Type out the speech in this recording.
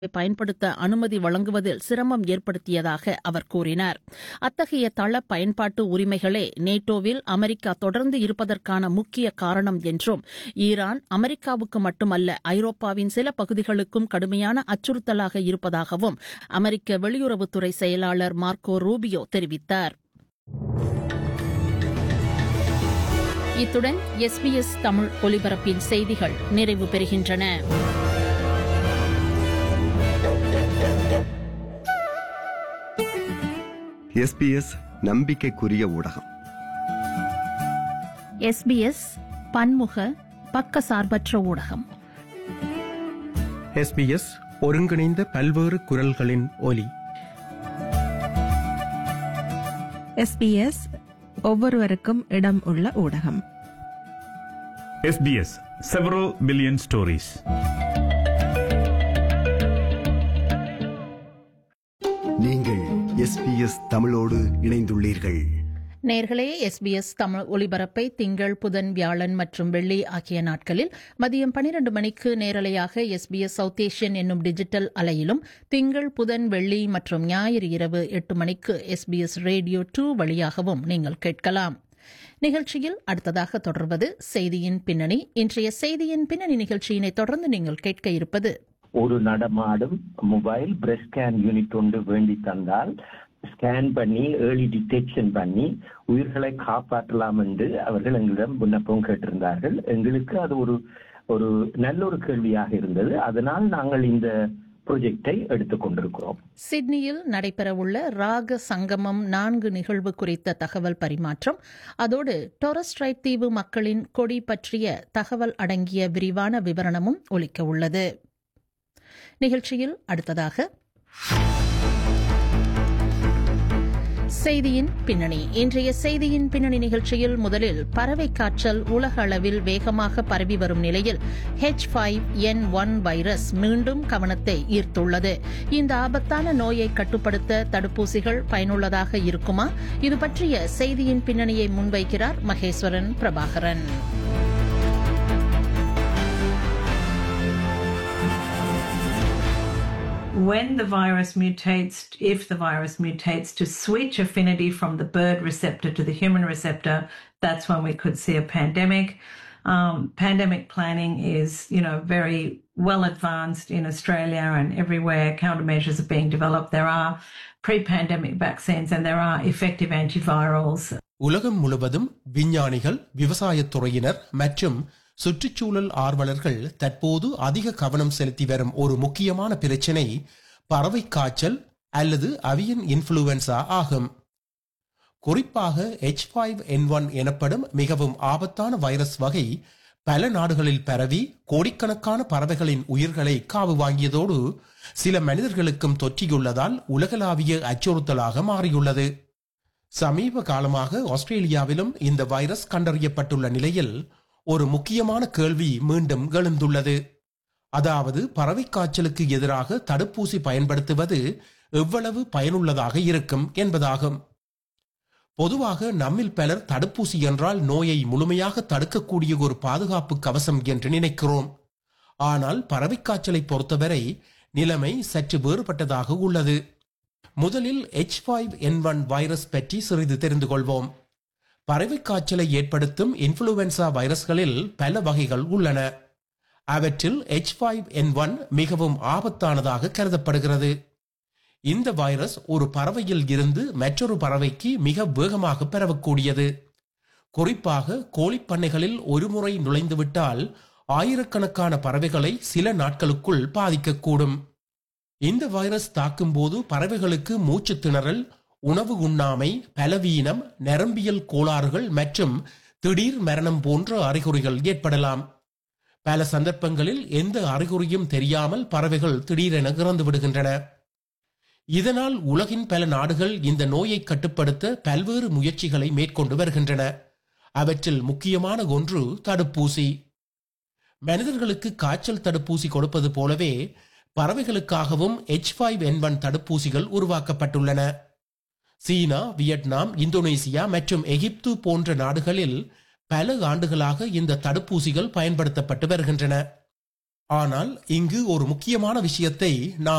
பயன்படுத்த அனுமதி வழங்குவதில் சிரமம் ஏற்படுத்தியதாக அவர் கூறினார் அத்தகைய தள பயன்பாட்டு உரிமைகளே நேட்டோவில் அமெரிக்கா தொடர்ந்து இருப்பதற்கான முக்கிய காரணம் என்றும் ஈரான் அமெரிக்காவுக்கு மட்டுமல்ல ஐரோப்பாவின் சில பகுதிகளுக்கும் கடுமையான அச்சுறுத்தலாக இருப்பதாகவும் அமெரிக்க வெளியுறவுத்துறை செயலாளர் மார்க்கோ ரூபியோ தெரிவித்தார் இத்துடன் எஸ்பிஎஸ் தமிழ் ஒலிபரப்பின் செய்திகள் நிறைவு பெறுகின்றன எஸ்பிஎஸ் நம்பிக்கைக்குரிய ஊடகம் எஸ்பிஎஸ் பன்முக பக்கசார்பற்ற ஊடகம் எஸ்பிஎஸ் ஒருங்கிணைந்த பல்வேறு குரல்களின் ஒலி எஸ்பிஎஸ் ஒவ்வொருவருக்கும் இடம் உள்ள ஊடகம் SBS several billion stories. நீங்கள் எஸ்பிஎஸ் தமிழோடு இணைந்துள்ளீர்கள் நேர்களே எஸ்பிஎஸ் தமிழ் ஒலிபரப்பை திங்கள் புதன் வியாழன் மற்றும் வெள்ளி ஆகிய நாட்களில் மதியம் பனிரண்டு மணிக்கு நேரலையாக எஸ்பிஎஸ் சவுத் ஏஷியன் என்னும் டிஜிட்டல் அலையிலும் திங்கள் புதன் வெள்ளி மற்றும் ஞாயிறு இரவு எட்டு மணிக்கு எஸ்பிஎஸ் ரேடியோ டூ வழியாகவும் நீங்கள் கேட்கலாம் நிகழ்ச்சியில் அடுத்ததாக தொடர்வது செய்தியின் பின்னணி இன்றைய செய்தியின் பின்னணி நிகழ்ச்சியினை தொடர்ந்து நீங்கள் கேட்க இருப்பது ஒரு நடமாடும் மொபைல் பிரஸ்ட் ஸ்கேன் யூனிட் ஒன்று வேண்டி தந்தால் ஸ்கேன் பண்ணி ஏர்லி டிடெக்ஷன் பண்ணி உயிர்களை காப்பாற்றலாம் என்று அவர்கள் எங்களிடம் விண்ணப்பம் கேட்டிருந்தார்கள் எங்களுக்கு அது ஒரு ஒரு நல்ல ஒரு கேள்வியாக இருந்தது அதனால் நாங்கள் இந்த ப்ரொஜெக்டை எடுத்துக்கொண்டிருக்கிறோம் சிட்னியில் நடைபெறவுள்ள ராக சங்கமம் நான்கு நிகழ்வு குறித்த தகவல் பரிமாற்றம் அதோடு டொரஸ்ட்ரைட் தீவு மக்களின் கொடி பற்றிய தகவல் அடங்கிய விரிவான விவரணமும் ஒலிக்க உள்ளது நிகழ்ச்சியில் அடுத்ததாக செய்தியின் பின்னணி இன்றைய செய்தியின் பின்னணி நிகழ்ச்சியில் முதலில் பறவை காய்ச்சல் உலக அளவில் வேகமாக பரவி வரும் நிலையில் H five N one virus மீண்டும் கவனத்தை ஈர்த்துள்ளது இந்த ஆபத்தான நோயை கட்டுப்படுத்த தடுப்பூசிகள் பயனுள்ளதாக இருக்குமா இது பற்றிய செய்தியின் பின்னணியை முன்வைக்கிறார் Maheswaran Prabhakaran when the virus mutates, if the virus mutates to switch affinity from the bird receptor to the human receptor, that's when we could see a pandemic. Um, pandemic planning is, you know, very well advanced in Australia and everywhere. Countermeasures are being developed. There are pre-pandemic vaccines and there are effective antivirals. உலகம் முழுவதும் விஞ்ஞானிகள் விவசாயத் துறையினர் மற்றும் சுற்றுச்சூழல் ஆர்வலர்கள் தற்போது அதிக கவனம் செலுத்தி வரும் ஒரு முக்கியமான பிரச்சினை பறவை காய்ச்சல் அல்லது அவியன் இன்ஃபுளுவன்சா ஆகும் குறிப்பாக எச் ஃபைவ் என் ஒன் எனப்படும் மிகவும் ஆபத்தான வைரஸ் வகை பல நாடுகளில் பரவி கோடிக்கணக்கான பறவைகளின் உயிர்களை காவு வாங்கியதோடு சில மனிதர்களுக்கும் தொற்றியுள்ளதால் உலகளாவிய அச்சுறுத்தலாக மாறியுள்ளது சமீப காலமாக ஆஸ்திரேலியாவிலும் இந்த வைரஸ் கண்டறியப்பட்டுள்ள நிலையில் ஒரு முக்கியமான கேள்வி மீண்டும் எழுந்துள்ளது அதாவது பறவை காய்ச்சலுக்கு எதிராக தடுப்பூசி பயன்படுத்துவது எவ்வளவு பயனுள்ளதாக இருக்கும் என்பதாகும் பொதுவாக நம்மில் பலர் தடுப்பூசி என்றால் நோயை முழுமையாக தடுக்கக்கூடிய ஒரு பாதுகாப்பு கவசம் என்று நினைக்கிறோம் ஆனால் பறவை காய்ச்சலை பொறுத்தவரை நிலைமை சற்று வேறுபட்டதாக உள்ளது முதலில் H five N one virus பற்றி சிறிது தெரிந்து கொள்வோம் பறவை காய்ச்சலை ஏற்படுத்தும் இன்ஃபுளுவன்சா வைரஸ்களில் பல வகைகள் உள்ளன அவற்றில் எச் ஃபைவ் என் ஒன் மிகவும் ஆபத்தானதாக கருதப்படுகிறது இந்த வைரஸ் ஒரு பறவையில் இருந்து மற்றொரு பறவைக்கு மிக வேகமாக பரவக்கூடியது குறிப்பாக கோழிப்பண்ணைகளில் ஒருமுறை நுழைந்துவிட்டால் ஆயிரக்கணக்கான பறவைகளை சில நாட்களுக்குள் பாதிக்கக்கூடும் இந்த வைரஸ் தாக்கும் போது பறவைகளுக்கு மூச்சு திணறல் உணவு உண்ணாமை பலவீனம் நரம்பியல் கோளாறுகள் மற்றும் திடீர் மரணம் போன்ற அறிகுறிகள் ஏற்படலாம் பல சந்தர்ப்பங்களில் எந்த அறிகுறியும் தெரியாமல் பறவைகள் திடீரென இறந்து விடுகின்றன இதனால் உலகின் பல நாடுகள் இந்த நோயை கட்டுப்படுத்த பல்வேறு முயற்சிகளை மேற்கொண்டு வருகின்றன அவற்றில் முக்கியமான ஒன்று தடுப்பூசி மனிதர்களுக்கு காய்ச்சல் தடுப்பூசி கொடுப்பது போலவே பறவைகளுக்காகவும் எச் ஃபைவ் என் ஒன் தடுப்பூசிகள் உருவாக்கப்பட்டுள்ளன சீனா வியட்நாம் இந்தோனேசியா மற்றும் எகிப்து போன்ற நாடுகளில் பல ஆண்டுகளாக இந்த தடுப்பூசிகள் பயன்படுத்தப்பட்டு வருகின்றன ஆனால் இங்கு ஒரு முக்கியமான விஷயத்தை நாம்